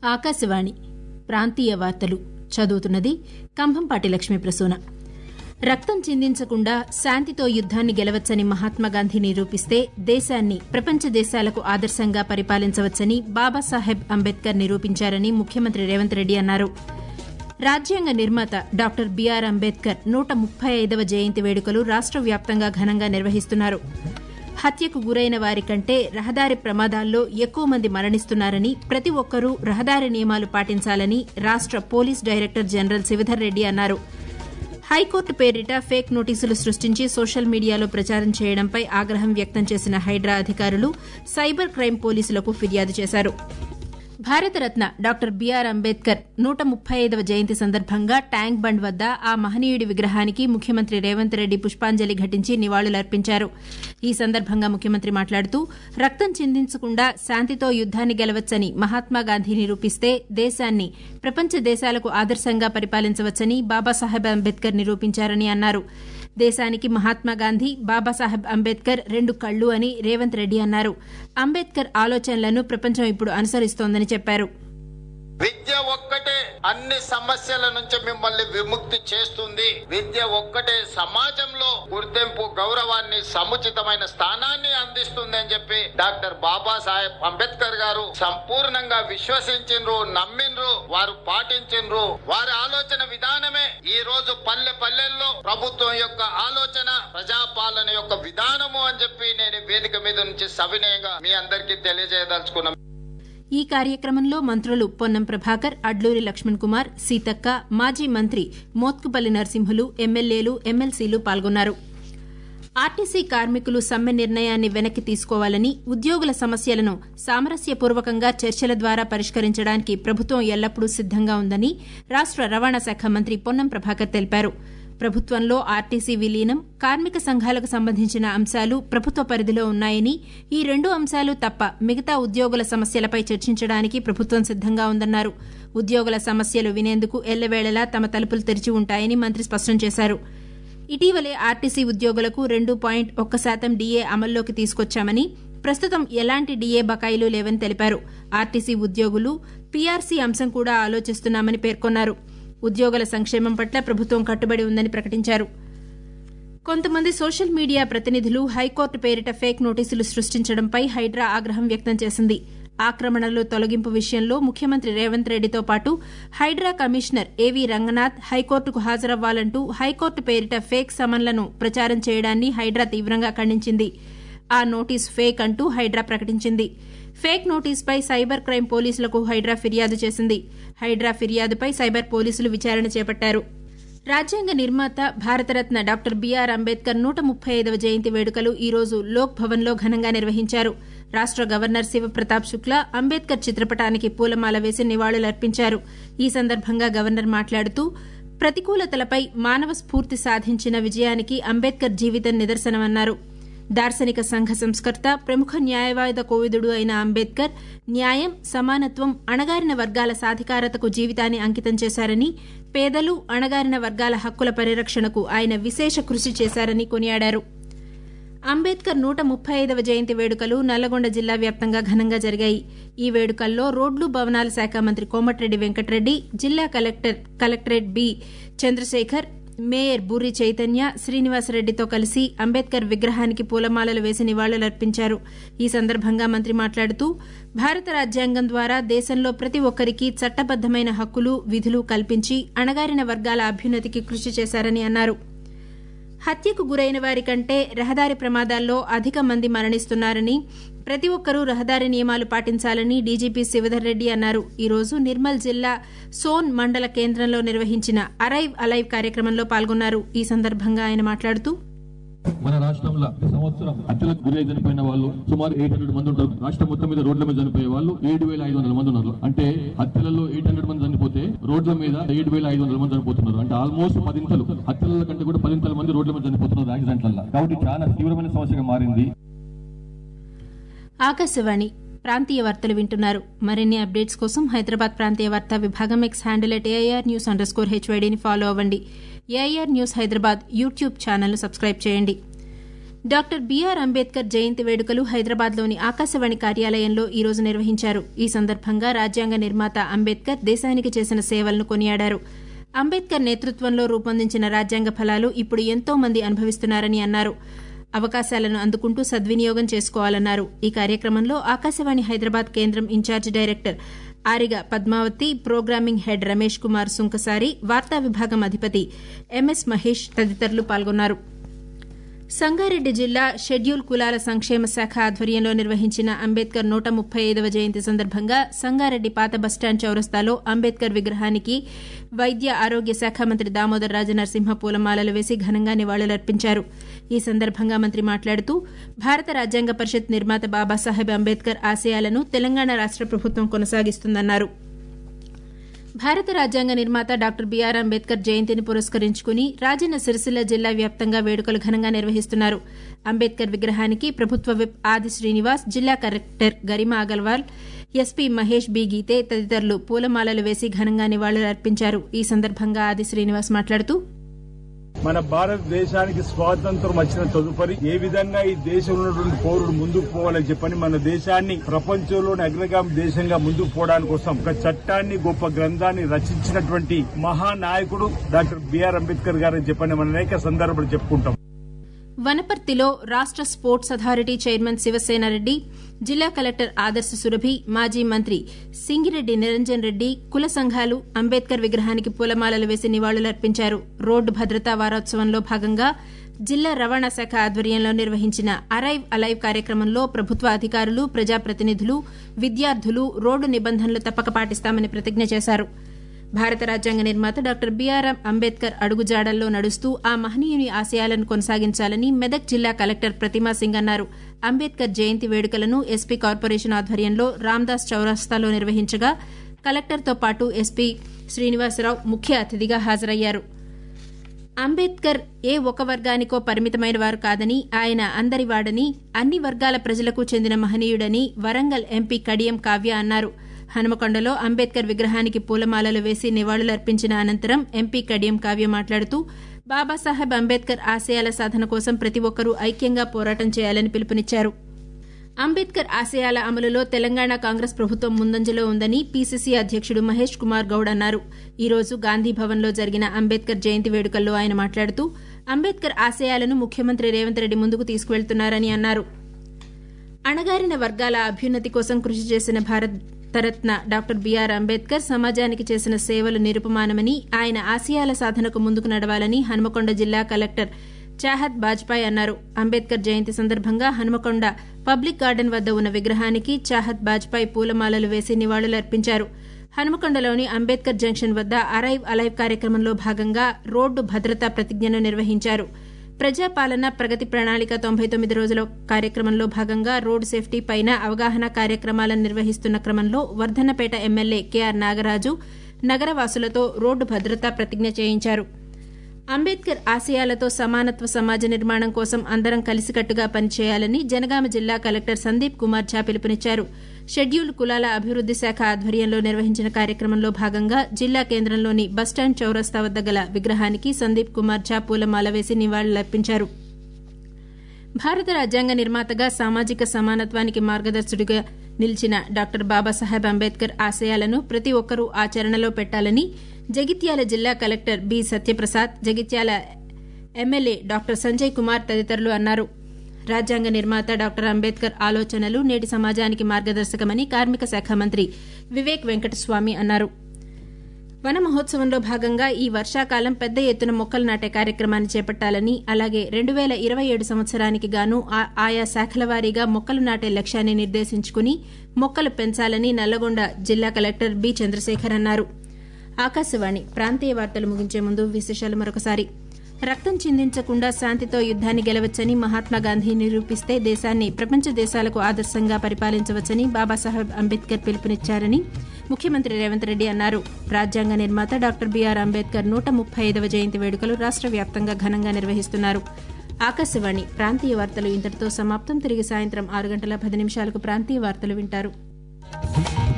ఆకాశవాణి ప్రాంతీయ వార్తలు చదువుతున్నది కంభంపాటి లక్ష్మీ ప్రసూన రక్తం చిందించకుండా శాంతితో యుద్దాన్ని గెలవచ్చని మహాత్మాగాంధీ నిరూపిస్తే దేశాన్ని ప్రపంచ దేశాలకు ఆదర్శంగా పరిపాలించవచ్చని బాబాసాహెబ్ అంబేద్కర్ నిరూపించారని ముఖ్యమంత్రి రేవంత్ రెడ్డి అన్నారు రాజ్యాంగ నిర్మాత డాక్టర్ బీఆర్ అంబేద్కర్ నూట ముప్పై ఐదవ జయంతి వేడుకలు రాష్ట వ్యాప్తంగా ఘనంగా నిర్వహిస్తున్నారు హత్యకు గురైన వారి కంటే రహదారి ప్రమాదాల్లో ఎక్కువ మంది మరణిస్తున్నారని ప్రతి ఒక్కరూ రహదారి నియమాలు పాటించాలని రాష్ట police director general Shivadhar Reddy అన్నారు హైకోర్టు పేరిట ఫేక్ నోటీసులు సృష్టించి సోషల్ మీడియాలో ప్రచారం చేయడంపై ఆగ్రహం వ్యక్తం చేసిన హైడ్రా అధికారులు సైబర్ క్రైమ్ పోలీసులకు ఫిర్యాదు చేశారు భారతరత్న డాక్టర్ బీఆర్ అంబేద్కర్ నూట ముప్పై ఐదవ జయంతి సందర్భంగా ట్యాంక్ బండ్ వద్ద ఆ మహనీయుడి విగ్రహానికి ముఖ్యమంత్రి రేవంత్ రెడ్డి పుష్పాంజలి ఘటించి నివాళులర్పించారు ఈ సందర్భంగా ముఖ్యమంత్రి మాట్లాడుతూ రక్తం చిందించకుండా శాంతితో యుద్దాన్ని గెలవచ్చని మహాత్మాగాంధీ నిరూపిస్తే దేశాన్ని ప్రపంచ దేశాలకు ఆదర్శంగా పరిపాలించవచ్చని బాబాసాహెబ్ అంబేద్కర్ నిరూపించారని అన్నారు దేశానికి మహాత్మాగాంధీ బాబాసాహెబ్ అంబేద్కర్ రెండు కళ్లు అని రేవంత్ రెడ్డి అన్నారు అంబేద్కర్ ఆలోచనలను ప్రపంచం ఇప్పుడు అనుసరిస్తోందని చెప్పారు విద్య ఒక్కటే అన్ని సమస్యల నుంచి మిమ్మల్ని విముక్తి చేస్తుంది విద్య ఒక్కటే సమాజంలో గుర్తింపు గౌరవాన్ని సముచితమైన స్థానాన్ని అందిస్తుంది అని చెప్పి డాక్టర్ బాబాసాహెబ్ అంబేద్కర్ గారు సంపూర్ణంగా విశ్వసించిండ్రు నమ్మిండ్రు వారు పాటించిండ్రు వారి ఆలోచన విధానమే ఈ రోజు పల్లె పల్లెల్లో ప్రభుత్వం యొక్క ఆలోచన ప్రజాపాలన యొక్క విధానము అని చెప్పి నేను వేదిక మీద నుంచి సవినయంగా మీ అందరికీ తెలియజేయదలుచుకున్నాను ఈ కార్యక్రమంలో మంత్రులు పొన్నం ప్రభాకర్ అడ్లూరి లక్ష్మణ్ కుమార్ సీతక్క మాజీ మంత్రి మోత్కుపల్లి నరసింహులు ఎమ్మెల్యేలు ఎమ్మెల్సీలు పాల్గొన్నారు ఆర్టీసీ కార్మికులు సమ్మె నిర్ణయాన్ని వెనక్కి తీసుకోవాలని ఉద్యోగుల సమస్యలను సామరస్యపూర్వకంగా చర్చల ద్వారా పరిష్కరించడానికి ప్రభుత్వం ఎల్లప్పుడూ సిద్దంగా ఉందని రాష్ట రవాణా శాఖ మంత్రి పొన్నం ప్రభాకర్ తెలిపారు ప్రభుత్వంలో ఆర్టీసీ విలీనం కార్మిక సంఘాలకు సంబంధించిన అంశాలు ప్రభుత్వ పరిధిలో ఉన్నాయని ఈ రెండు అంశాలు తప్ప మిగతా ఉద్యోగుల సమస్యలపై చర్చించడానికి ప్రభుత్వం సిద్దంగా ఉందన్నారు ఉద్యోగుల సమస్యలు వినేందుకు ఎల్లవేళలా తమ తలుపులు తెరిచి ఉంటాయని మంత్రి స్పష్టం చేశారు ఇటీవలే ఆర్టీసీ ఉద్యోగులకు రెండు పాయింట్ ఒక్క శాతం డీఏ అమల్లోకి తీసుకొచ్చామని ప్రస్తుతం ఎలాంటి డీఏ బకాయిలు లేవని తెలిపారు ఆర్టీసీ ఉద్యోగులు పీఆర్సీ అంశం కూడా ఆలోచిస్తున్నామని పేర్కొన్నారు ఉద్యోగుల సంక్షేమం పట్ల ప్రభుత్వం కట్టుబడి ఉందని ప్రకటించారు కొంతమంది సోషల్ మీడియా ప్రతినిధులు హైకోర్టు పేరిట ఫేక్ నోటీసులు సృష్టించడంపై హైడ్రా ఆగ్రహం వ్యక్తం చేసింది ఆక్రమణలు తొలగింపు విషయంలో ముఖ్యమంత్రి రేవంత్ రెడ్డితో పాటు హైడ్రా కమిషనర్ ఏవీ రంగనాథ్ హైకోర్టుకు హాజరవ్వాలంటూ హైకోర్టు పేరిట ఫేక్ సమన్లను ప్రచారం చేయడాన్ని హైడ్రా తీవ్రంగా ఖండించింది ఆ నోటీస్ ఫేక్ అంటూ హైడ్రా ప్రకటించింది ఫేక్ నోటీస్పై సైబర్ క్రైమ్ పోలీసులకు హైడ్రా ఫిర్యాదు చేసింది హైడ్రా ఫిర్యాదుపై సైబర్ పోలీసులు విచారణ చేపట్టారు రాజ్యాంగ నిర్మాత భారతరత్న డాక్టర్ బీఆర్ అంబేద్కర్ నూట ముప్పై ఐదవ జయంతి వేడుకలు ఈ రోజు లోక్ భవన్లో ఘనంగా నిర్వహించారు రాష్ట గవర్నర్ శివప్రతాప్ శుక్లా అంబేద్కర్ చిత్రపటానికి పూలమాల వేసి నివాళులర్పించారు ఈ సందర్భంగా గవర్నర్ మాట్లాడుతూ ప్రతికూలతలపై మానవ స్ఫూర్తి సాధించిన విజయానికి అంబేద్కర్ జీవితం నిదర్శనమన్నారు దార్శనిక సంఘ సంస్కర్త ప్రముఖ న్యాయవాద కోవిదుడు అయిన అంబేద్కర్ న్యాయం సమానత్వం అణగారిన వర్గాల సాధికారతకు జీవితాన్ని అంకితం చేశారని పేదలు అణగారిన వర్గాల హక్కుల పరిరక్షణకు ఆయన విశేష కృషి చేశారని కొనియాడారు అంబేద్కర్ నూట ముప్పై ఐదవ జయంతి వేడుకలు నల్లగొండ జిల్లా వ్యాప్తంగా ఘనంగా జరిగాయి ఈ వేడుకల్లో రోడ్లు భవనాల శాఖ మంత్రి కోమటిరెడ్డి వెంకటరెడ్డి జిల్లా collector collectorate B Chandrasekhar mayor Boori Chaitanya శ్రీనివాసరెడ్డితో కలిసి అంబేద్కర్ విగ్రహానికి పూలమాలలు వేసి నివాళులర్పించారు ఈ సందర్భంగా మంత్రి మాట్లాడుతూ భారత రాజ్యాంగం ద్వారా దేశంలో ప్రతి ఒక్కరికి చట్టబద్దమైన హక్కులు విధులు కల్పించి అణగారిన వర్గాల అభ్యున్నతికి కృషి చేశారని అన్నారు హత్యకు గురైన వారి కంటే రహదారి ప్రమాదాల్లో అధిక మంది మరణిస్తున్నారని ప్రతి ఒక్కరూ రహదారి నియమాలు పాటించాలని డీజీపీ శివధర్ రెడ్డి అన్నారు ఈ రోజు నిర్మల్ జిల్లా సోన్ మండల కేంద్రంలో నిర్వహించిన అరైవ్ అలైవ్ కార్యక్రమంలో పాల్గొన్నారు ఈ సందర్భంగా ఆయన మాట్లాడుతూ మన రాష్ట్రంలో ఈ సంవత్సరం హత్యలకు గురై చనిపోయిన వాళ్ళు సుమారు ఎయిట్ హండ్రెడ్ మంది ఉంటారు రాష్ట్రం మొత్తం మీద రోడ్ల మీద చనిపోయే వాళ్ళు ఏడు వేల ఐదు వందల మంది ఉన్నారు అంటే హత్యలలో ఎయిట్ హండ్రెడ్ మంది చనిపోతే రోడ్ల మీద ఏడు వేల ఐదు వందల మంది చనిపోతున్నారు అంటే ఆల్మోస్ట్ పదింతలు హత్యల కంటే కూడా పదింతల మంది రోడ్ల మీద చనిపోతున్నారు యాక్సిడెంట్ల కాబట్టి చాలా తీవ్రమైన సమస్యగా మారింది ఆకాశవాణి ప్రాంతీయ వార్తలు వింటున్నారు మరిన్ని అప్డేట్స్ కోసం హైదరాబాద్ ప్రాంతీయ వార్తా విభాగం X handle at AIR news underscore హెచ్వైడీని ఫాలో అవ్వండి ఏఐఆర్ న్యూస్ హైదరాబాద్ యూట్యూబ్ ఛానల్ను సబ్స్క్రైబ్ చేయండి డాక్టర్ బీఆర్ అంబేద్కర్ జయంతి వేడుకలు హైదరాబాద్లోని ఆకాశవాణి కార్యాలయంలో ఈ రోజు నిర్వహించారు ఈ సందర్భంగా రాజ్యాంగ నిర్మాత అంబేద్కర్ దేశానికి చేసిన సేవలను కొనియాడారు అంబేద్కర్ నేతృత్వంలో రూపొందించిన రాజ్యాంగ ఫలాలు ఇప్పుడు ఎంతో మంది అనుభవిస్తున్నారని అన్నారు అవకాశాలను అందుకుంటూ సద్వినియోగం చేసుకోవాలన్నారు ఈ కార్యక్రమంలో ఆకాశవాణి హైదరాబాద్ కేంద్రం incharge director Ariga Padmavathi programming head Ramesh Kumar Sunkasari వార్తా విభాగం అధిపతి ఎంఎస్ మహేష్ తదితరులు పాల్గొన్నారు సంగారెడ్డి జిల్లా షెడ్యూల్ కులాల సంక్షేమ శాఖ ఆధ్వర్యంలో నిర్వహించిన అంబేద్కర్ నూట ముప్పై ఐదవ జయంతి సందర్భంగా సంగారెడ్డి పాత బస్టాండ్ చౌరస్తాలో అంబేద్కర్ విగ్రహానికి వైద్య ఆరోగ్య శాఖ మంత్రి దామోదర్ రాజనరసింహ పూలమాలలు వేసి ఘనంగా నివాళులర్పించారు ఈ సందర్భంగా మంత్రి మాట్లాడుతూ భారత రాజ్యాంగ పరిషత్ నిర్మాత బాబాసాహెబ్ అంబేద్కర్ ఆశయాలను తెలంగాణ రాష్ట ప్రభుత్వం కొనసాగిస్తుందన్నారు భారత రాజ్యాంగ నిర్మాత డాక్టర్ బీఆర్ అంబేద్కర్ జయంతిని పురస్కరించుకుని రాజన్న సిరిసిల్ల జిల్లా వ్యాప్తంగా వేడుకలు ఘనంగా నిర్వహిస్తున్నారు అంబేద్కర్ విగ్రహానికి ప్రభుత్వ విప్ ఆది శ్రీనివాస్ జిల్లా collector Garima Agarwal SP Mahesh B Geete తదితరులు పూలమాలలు వేసి ఘనంగా నివాళులర్పించారు ఈ సందర్భంగా ఆది శ్రీనివాస్ మాట్లాడుతూ మన భారతదేశానికి స్వాతంత్రం వచ్చిన తదుపరి ఏ విధంగా ఈ దేశంలో ఉన్నటువంటి పౌరులు ముందుకు పోవాలని చెప్పని మన దేశాన్ని ప్రపంచంలోని అగ్రగామి దేశంగా ముందుకు పోవడానికి కోసం ఒక చట్టాన్ని గొప్ప గ్రంథాన్ని రచించినటువంటి మహానాయకుడు డాక్టర్ బిఆర్ అంబేద్కర్ గారని చెప్పని మనం అనేక సందర్భాలు చెప్పుకుంటాం వనపర్తిలో రాష్ట స్పోర్ట్స్ అథారిటీ చైర్మన్ శివసేనారెడ్డి జిల్లా కలెక్టర్ ఆదర్శ సురభి మాజీ మంత్రి సింగిరెడ్డి నిరంజన్ రెడ్డి కుల సంఘాలు అంబేద్కర్ విగ్రహానికి పూలమాలలు వేసి నివాళులర్పించారు రోడ్డు భద్రతా వారోత్సవంలో భాగంగా జిల్లా రవాణా శాఖ ఆధ్వర్యంలో నిర్వహించిన అరైవ్ అలైవ్ కార్యక్రమంలో ప్రభుత్వ అధికారులు ప్రజాప్రతినిధులు విద్యార్థులు రోడ్డు నిబంధనలు తప్పక పాటిస్తామని ప్రతిజ్ఞ చేశారు భారత రాజ్యాంగ నిర్మాత డాక్టర్ బీఆర్ అంబేద్కర్ అడుగుజాడల్లో నడుస్తూ ఆ మహనీయుని ఆశయాలను కొనసాగించాలని మెదక్ జిల్లా కలెక్టర్ ప్రతిమా సింగ్ అన్నారు అంబేద్కర్ జయంతి వేడుకలను ఎస్పీ కార్పొరేషన్ ఆధ్వర్యంలో రామ్దాస్ చౌరస్తాలో నిర్వహించగా కలెక్టర్తో పాటు ఎస్పీ శ్రీనివాసరావు ముఖ్య అతిథిగా హాజరయ్యారు అంబేద్కర్ ఏ ఒక వర్గానికో పరిమితమైన వారు కాదని ఆయన అందరివాడని అన్ని వర్గాల ప్రజలకు చెందిన మహనీయుడని వరంగల్ ఎంపీ కడియం కావ్య అన్నారు హనుమకొండలో అంబేద్కర్ విగ్రహానికి పూలమాలలు వేసి నివాళులర్పించిన అనంతరం ఎంపీ కడియం కావ్య మాట్లాడుతూ బాబాసాహెబ్ అంబేద్కర్ ఆశయాల సాధన కోసం ప్రతి ఒక్కరూ ఐక్యంగా పోరాటం చేయాలని పిలుపునిచ్చారు అంబేద్కర్ ఆశయాల అమలులో తెలంగాణ కాంగ్రెస్ ప్రభుత్వం ముందంజలో ఉందని పీసీసీ అధ్యకుడు మహేష్ కుమార్ గౌడ్ అన్నారు ఈ రోజు గాంధీ భవన్లో జరిగిన అంబేద్కర్ జయంతి వేడుకల్లో ఆయన మాట్లాడుతూ అంబేద్కర్ ఆశయాలను ముఖ్యమంత్రి రేవంత్ రెడ్డి ముందుకు తీసుకువెళ్తున్నారని అన్నారు అణగారిన వర్గాల అభ్యున్నతి కోసం కృషి చేసిన భారతరత్న డాక్టర్ బీఆర్ అంబేద్కర్ సమాజానికి చేసిన సేవలు నిరుపమానమని ఆయన ఆశయాల సాధనకు ముందుకు నడవాలని హనుమకొండ జిల్లా కలెక్టర్ చాహద్ బాజ్పాయ్ అన్నారు అంబేద్కర్ జయంతి సందర్భంగా హనుమకొండ పబ్లిక్ గార్డెన్ వద్ద ఉన్న విగ్రహానికి చాహద్ బాజ్పాయ్ పూలమాలలు వేసి నివాళులర్పించారు హనుమకొండలోని అంబేద్కర్ జంక్షన్ వద్ద అరైవ్ అలైవ్ కార్యక్రమంలో భాగంగా రోడ్డు భద్రతా ప్రతిజ్ఞను నిర్వహించారు ప్రజాపాలన ప్రగతి ప్రణాళిక తొంభై తొమ్మిది రోజుల కార్యక్రమంలో భాగంగా రోడ్ సేఫ్టీ పైన అవగాహన కార్యక్రమాలను నిర్వహిస్తున్న క్రమంలో వర్ధన్నపేట ఎమ్మెల్యే కెఆర్ నాగరాజు నగరవాసులతో రోడ్డు భద్రతా ప్రతిజ్ఞ చేయించారు అంబేద్కర్ ఆశయాలతో సమానత్వ సమాజ నిర్మాణం కోసం అందరం కలిసికట్టుగా పనిచేయాలని జనగామ జిల్లా కలెక్టర్ సందీప్ కుమార్ ఝా పిలుపునిచ్చారు షెడ్యూల్డ్ కులాల అభివృద్ది శాఖ ఆధ్వర్యంలో నిర్వహించిన కార్యక్రమంలో భాగంగా జిల్లా కేంద్రంలోని బస్టాండ్ చౌరస్తా వద్ద గల విగ్రహానికి సందీప్ కుమార్ ఝా పూలమాల వేసి నివాళులర్పించారు భారత రాజ్యాంగ నిర్మాతగా సామాజిక సమానత్వానికి మార్గదర్శుడిగా నిలిచిన డాక్టర్ బాబాసాహెబ్ అంబేద్కర్ ఆశయాలను ప్రతి ఒక్కరూ ఆచరణలో పెట్టాలని జగిత్యాల జిల్లా collector B Satyaprasad Jagtial MLA doctor Sanjay Kumar తదితరులు అన్నారు రాజ్యాంగ నిర్మాత డాక్టర్ అంబేద్కర్ ఆలోచనలు నేటి సమాజానికి మార్గదర్శకమని కార్మిక శాఖ మంత్రి వివేక్ వెంకటస్వామి అన్నారు వన మహోత్సవంలో భాగంగా ఈ వర్షాకాలం పెద్ద ఎత్తున మొక్కలు నాటే కార్యక్రమాన్ని చేపట్టాలని అలాగే రెండు వేల ఇరవై ఏడు సంవత్సరానికి గాను ఆయా శాఖల వారీగా మొక్కలు నాటే లక్ష్యాన్ని నిర్దేశించుకుని మొక్కలు పెంచాలని నల్లగొండ జిల్లా కలెక్టర్ బి చంద్రశేఖర్ అన్నారు ఆకాశవాణి ప్రాంతీయ వార్తలు ముగించే ముందు విశేషాలు మరొకసారి రక్తం చిందించకుండా శాంతితో యుద్దాన్ని గెలవచ్చని మహాత్మాగాంధీ నిరూపిస్తే దేశాన్ని ప్రపంచ దేశాలకు ఆదర్శంగా పరిపాలించవచ్చని బాబాసాహెబ్ అంబేద్కర్ పిలుపునిచ్చారని ముఖ్యమంత్రి రేవంత్ రెడ్డి అన్నారు రాజ్యాంగ నిర్మాత డాక్టర్ బీఆర్ అంబేద్కర్ నూట ముప్పై ఐదవ జయంతి వేడుకలు రాష్ట వ్యాప్తంగా ఘనంగా నిర్వహిస్తున్నారు ఆకాశవాణి ప్రాంతీయ వార్తలు ఇంతటితో సమాప్తం తిరిగి సాయంత్రం ఆరు గంటల పది నిమిషాలకు ప్రాంతీయ వార్తలు వింటారు